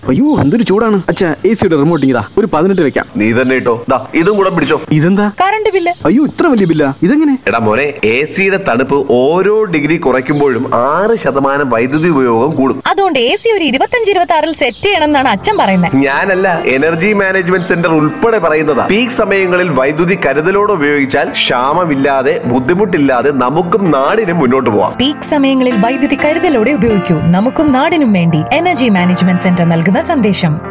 അയ്യോ എന്തൊരു ചൂടാണ് അച്ഛാ എ സിയുടെ റിമോട്ട് ഇതാ ഒരു പതിനെട്ട് വെക്കാം നീ തന്നെ ഇട്ടോ ദാ ഇതും കൂടെ പിടിച്ചോ ഇതെന്താ കറണ്ട് ബില്ല് അയ്യോ ഇത്ര വലിയ ബില്ലാ ഇതെങ്ങനെ എടാ മോനെ എ സിയുടെ തണുപ്പ് ഓരോ ഡിഗ്രി കുറയ്ക്കുമ്പോഴും ആറ് ശതമാനം വൈദ്യുതി ഉപയോഗം കൂടും അതുകൊണ്ട് എ സി ഒരു ഇരുപത്തഞ്ച് ഇരുപത്തി ആറിൽ സെറ്റ് ചെയ്യണം എന്നാണ് അച്ഛൻ പറയുന്നത് ഞാനല്ല എനർജി മാനേജ്മെന്റ് സെന്റർ ഉൾപ്പെടെ പറയുന്നതാ പീക്ക് സമയങ്ങളിൽ വൈദ്യുതി കരുതലോടെ ഉപയോഗിച്ചാൽ ക്ഷാമമില്ലാതെ ബുദ്ധിമുട്ടില്ലാതെ നമുക്കും നാടിനും മുന്നോട്ട് പോവാം പീക്ക് സമയങ്ങളിൽ വൈദ്യുതി കരുതലോടെ ഉപയോഗിക്കൂ നമുക്കും നാടിനും വേണ്ടി എനർജി മാനേജ്മെന്റ് സെന്റർ നൽകുന്ന സന്ദേശം